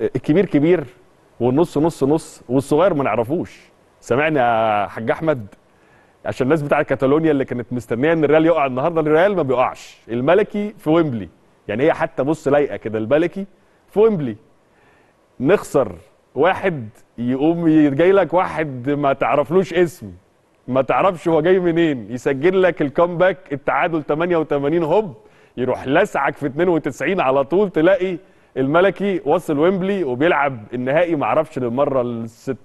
الكبير كبير والنص نص نص والصغير ما نعرفوش سامعني يا حاج احمد عشان الناس بتاعت كاتالونيا اللي كانت مستنيه ان الريال يقع النهارده الريال ما بيقعش الملكي في ويمبلي يعني هي حتى بص لايقه كده الملكي في ويمبلي نخسر واحد يقوم جاي لك واحد ما تعرفلوش اسم ما تعرفش هو جاي منين يسجل لك الكومباك التعادل 88 هوب يروح لسعك في 92 على طول تلاقي الملكي وصل ويمبلي وبيلعب النهائي ما اعرفش للمره ال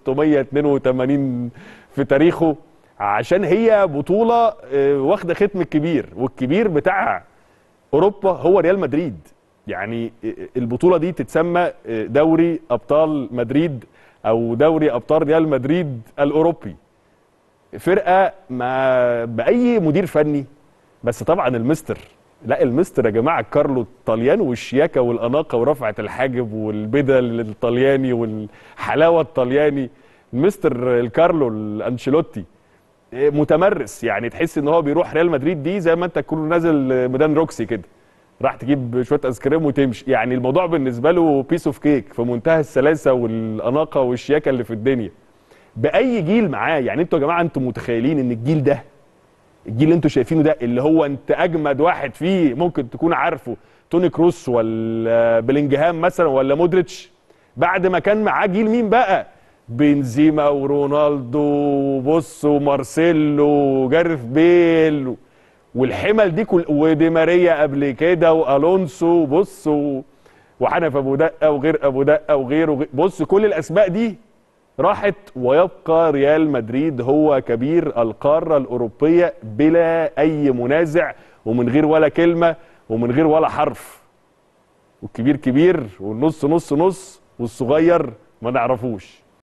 682 في تاريخه عشان هي بطوله آه، واخده ختم الكبير والكبير بتاع اوروبا هو ريال مدريد يعني البطوله دي تتسمى دوري ابطال مدريد او دوري ابطال ريال مدريد الاوروبي فرقه ما باي مدير فني بس طبعا المستر لا المستر يا جماعه كارلو الطليان والشياكه والاناقه ورفعه الحاجب والبدل الطلياني والحلاوه الطلياني المستر الكارلو الانشيلوتي متمرس يعني تحس ان هو بيروح ريال مدريد دي زي ما انت تكون نازل ميدان روكسي كده راح تجيب شويه ايس كريم وتمشي يعني الموضوع بالنسبه له بيس اوف كيك في منتهى السلاسه والاناقه والشياكه اللي في الدنيا باي جيل معاه يعني انتوا يا جماعه انتوا متخيلين ان الجيل ده الجيل اللي انتوا شايفينه ده اللي هو انت اجمد واحد فيه ممكن تكون عارفه توني كروس ولا بلينجهام مثلا ولا مودريتش بعد ما كان معاه جيل مين بقى بنزيما ورونالدو بص ومارسيلو وجارث بيل والحمل دي كل ودي ماريا قبل كده والونسو بص و... وحنف ابو دقه وغير ابو دقه وغيره وغير بص كل الاسماء دي راحت ويبقى ريال مدريد هو كبير القاره الاوروبيه بلا اي منازع ومن غير ولا كلمه ومن غير ولا حرف والكبير كبير والنص نص نص والصغير ما نعرفوش